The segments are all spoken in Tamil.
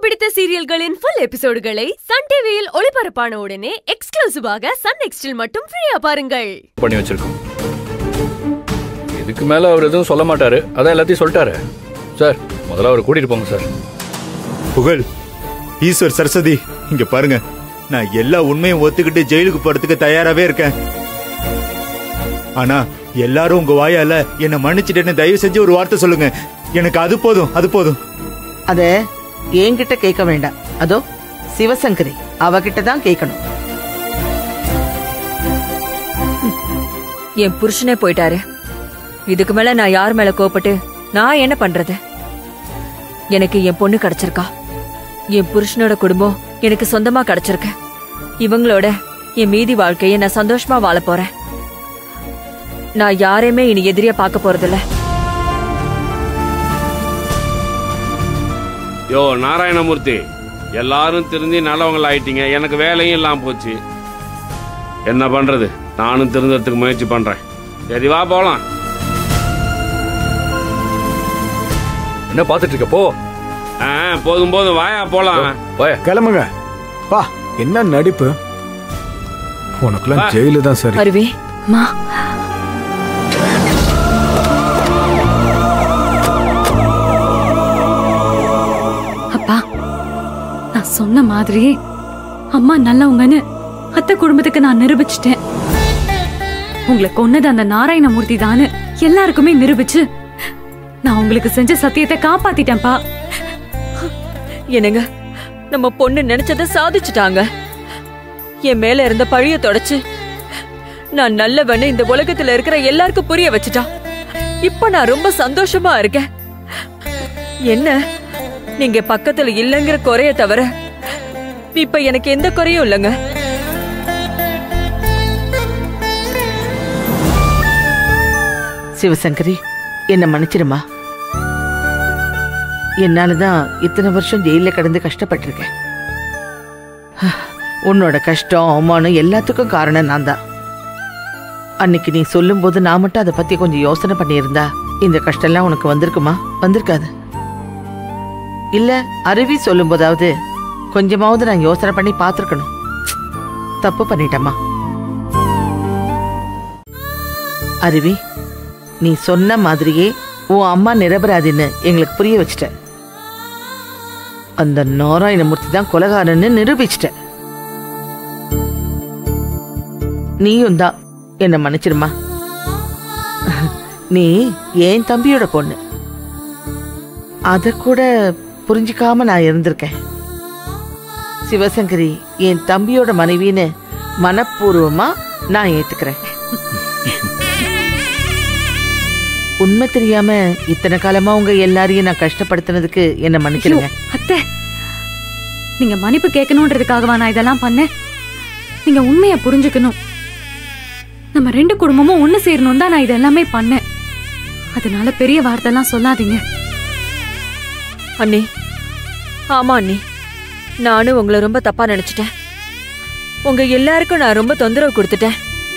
பிடித்த சீரியல்களின் ஃபுல் எபிசோடுகளை சன் டிவியில் ஒளிபரப்பான உடனே எக்ஸ்க்ளூசிவாக சன் நெக்ஸ்டில் மட்டும் ஃப்ரீயா பாருங்கள் பண்ணி வச்சிருக்கோம் இதுக்கு மேல அவர் எதுவும் சொல்ல மாட்டாரு அதான் எல்லாத்தையும் சொல்லிட்டாரு சார் முதல்ல அவரை கூட்டிட்டு போங்க சார் புகழ் ஈஸ்வர் சரஸ்வதி இங்க பாருங்க நான் எல்லா உண்மையும் ஒத்துக்கிட்டு ஜெயிலுக்கு போறதுக்கு தயாராவே இருக்கேன் ஆனா எல்லாரும் உங்க வாயால என்ன மன்னிச்சிட்டேன்னு தயவு செஞ்சு ஒரு வார்த்தை சொல்லுங்க எனக்கு அது போதும் அது போதும் அத என்கிட்ட கேட்க வேண்டாம் அதோ சிவசங்கரி அவகிட்ட தான் கேட்கணும் என் புருஷனே போயிட்டாரு இதுக்கு மேல நான் யார் மேல கோபப்பட்டு நான் என்ன பண்றது எனக்கு என் பொண்ணு கிடைச்சிருக்கா என் புருஷனோட குடும்பம் எனக்கு சொந்தமா கிடைச்சிருக்கு இவங்களோட என் மீதி வாழ்க்கையை நான் சந்தோஷமா வாழ போறேன் நான் யாரையுமே இனி எதிரியா பார்க்க போறதில்ல யோ நாராயணமூர்த்தி எல்லாரும் திருந்தி நல்லவங்கள ஆயிட்டீங்க எனக்கு வேலையும் இல்லாம போச்சு என்ன பண்றது நானும் திருந்தறதுக்கு முயற்சி பண்றேன் சரி வா போலாம் என்ன பார்த்துட்டு இருக்க போ ஆ, போதும் போதும் வாயா போலாம் போய கிளம்புங்க பா என்ன நடிப்பு உனக்குலாம் வா. ஜெயிலு தான் சரி அருவி மா அப்பா நான் சொன்ன மாதிரியே அம்மா நல்லவங்கன்னு அத்தை குடும்பத்துக்கு நான் நிரூபிச்சிட்டேன் உங்களை கொன்னது அந்த நாராயணமூர்த்தி தானு எல்லாருக்குமே நிரூபிச்சு நான் உங்களுக்கு செஞ்ச சத்தியத்தை காப்பாத்திட்டேன்ப்பா என்னங்க நம்ம பொண்ணு நினைச்சதை சாதிச்சுட்டாங்க என் மேல இருந்த பழிய தொடச்சு நான் நல்லவன்னு இந்த உலகத்துல இருக்கிற எல்லாருக்கும் புரிய வச்சுட்டா இப்ப நான் ரொம்ப சந்தோஷமா இருக்கேன் என்ன நீங்க பக்கத்துல இல்லைங்கிற குறைய தவிர இப்ப எனக்கு எந்த குறையும் இல்லைங்க சிவசங்கரி என்ன மன்னிச்சிடுமா என்னாலதான் இத்தனை வருஷம் ஜெயில கடந்து கஷ்டப்பட்டிருக்கேன் உன்னோட கஷ்டம் அவமானம் எல்லாத்துக்கும் காரணம் நான் தான் அன்னைக்கு நீ சொல்லும்போது நான் மட்டும் அதை பத்தி கொஞ்சம் யோசனை பண்ணியிருந்தா இந்த கஷ்டம்லாம் உனக்கு வந்திருக்குமா வந்திருக்காது இல்ல அருவி சொல்லும் போதாவது கொஞ்சமாவது நான் யோசனை பண்ணி பார்த்துருக்கணும் தப்பு பண்ணிட்டேம்மா அருவி நீ சொன்ன மாதிரியே உன் அம்மா நிரபராதின்னு எங்களுக்கு புரிய வச்சிட்ட அந்த நாராயணமூர்த்தி தான் கொலகாரன்னு நிரூபிச்சிட்ட நீயும் தான் என்ன மன்னிச்சிருமா நீ என் தம்பியோட பொண்ணு அத கூட புரிஞ்சுக்காம நான் இருந்திருக்கேன் சிவசங்கரி என் தம்பியோட மனைவின்னு மனப்பூர்வமா நான் ஏத்துக்கிறேன் உண்மை தெரியாம இத்தனை காலமா உங்க எல்லாரையும் நான் கஷ்டப்படுத்தினதுக்கு என்ன மன்னிச்சிருங்க அத்தை நீங்க மன்னிப்பு கேட்கணுன்றதுக்காகவா நான் இதெல்லாம் பண்ணேன் நீங்க உண்மையை புரிஞ்சுக்கணும் நம்ம ரெண்டு குடும்பமும் ஒண்ணு சேரணும் தான் நான் இதெல்லாமே பண்ணேன் அதனால பெரிய வார்த்தைலாம் சொல்லாதீங்க அண்ணி ஆமா அண்ணி நானும் உங்களை ரொம்ப தப்பா நினைச்சிட்டேன் உங்க எல்லாருக்கும் நான் ரொம்ப தொந்தரவு கொடுத்துட்டேன்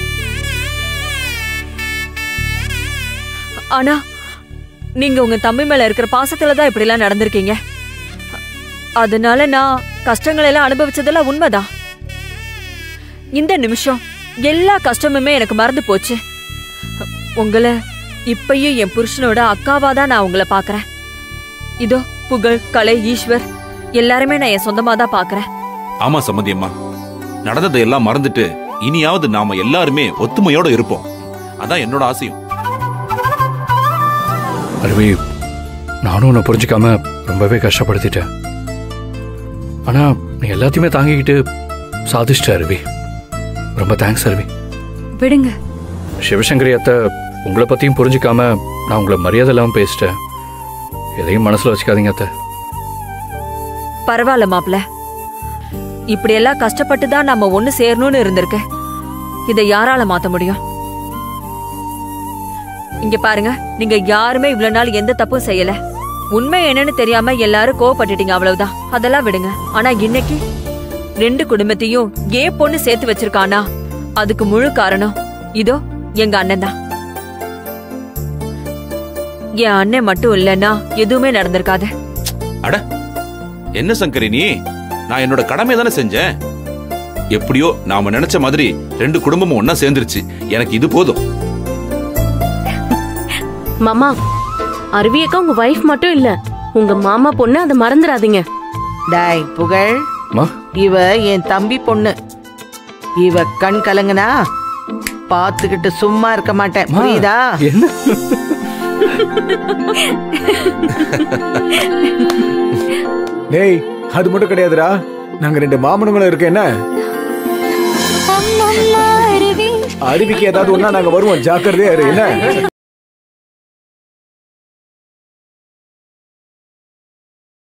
ஆனா நீங்க உங்க தம்பி மேல இருக்கிற பாசத்துல தான் இப்படி எல்லாம் நடந்திருக்கீங்க அதனால நான் கஷ்டங்களை எல்லாம் அனுபவிச்சதெல்லாம் உண்மைதான் இந்த நிமிஷம் எல்லா கஷ்டமுமே எனக்கு மறந்து போச்சு உங்களை இப்பயும் என் புருஷனோட அக்காவா தான் நான் உங்களை பாக்குறேன் இதோ புகழ் கலை ஈஸ்வர் எல்லாருமே நான் என் சொந்தமா தான் பாக்குறேன் ஆமா சம்மதி அம்மா நடந்ததை எல்லாம் மறந்துட்டு இனியாவது நாம எல்லாருமே ஒத்துமையோட இருப்போம் அதான் என்னோட ஆசையும் அருவி நானும் உன்னை புரிஞ்சுக்காம ரொம்பவே கஷ்டப்படுத்திட்டேன் ஆனா நீ எல்லாத்தையுமே தாங்கிக்கிட்டு சாதிச்சிட்ட அருவி ரொம்ப தேங்க்ஸ் அருவி விடுங்க சிவசங்கரி அத்தை உங்களை பத்தியும் புரிஞ்சுக்காம நான் உங்களை மரியாதை இல்லாம பேசிட்டேன் எதையும் மனசுல வச்சுக்காதீங்க அத்தை பரவாயில்ல மாப்ள இப்படி எல்லாம் கஷ்டப்பட்டு தான் நம்ம ஒண்ணு சேரணும்னு இருந்திருக்கு இதை யாரால மாத்த முடியும் இங்க பாருங்க நீங்க யாருமே இவ்வளவு நாள் எந்த தப்பும் செய்யல உண்மை என்னன்னு தெரியாம எல்லாரும் கோவப்பட்டுட்டீங்க அவ்வளவுதான் அதெல்லாம் விடுங்க ஆனா இன்னைக்கு ரெண்டு குடும்பத்தையும் ஏன் பொண்ணு சேர்த்து வச்சிருக்கானா அதுக்கு முழு காரணம் இதோ எங்க அண்ணன் தான் என் அண்ணன் மட்டும் இல்லைன்னா எதுவுமே நடந்திருக்காது அட என்ன சங்கரி நீ நான் என்னோட கடமை தானே செஞ்சேன் எப்படியோ நாம நினைச்ச மாதிரி ரெண்டு குடும்பமும் ஒன்னா சேர்ந்துருச்சு எனக்கு இது போதும் மாமா அருவியக்கா உங்க வைஃப் மட்டும் இல்ல உங்க மாமா பொண்ணு அதை மறந்துடாதீங்க டாய் புகழ் மா இவ என் தம்பி பொண்ணு இவ கண் கலங்குனா பார்த்துக்கிட்டு சும்மா இருக்க மாட்டேன் மா, புரியுதா என்ன டேய் அது மட்டும் கிடையாதுடா நாங்க ரெண்டு மாமனுங்களும் இருக்க என்ன அருவிக்கு ஏதாவது ஒண்ணா நாங்க வருவோம் ஜாக்கிரதையா இரு என்ன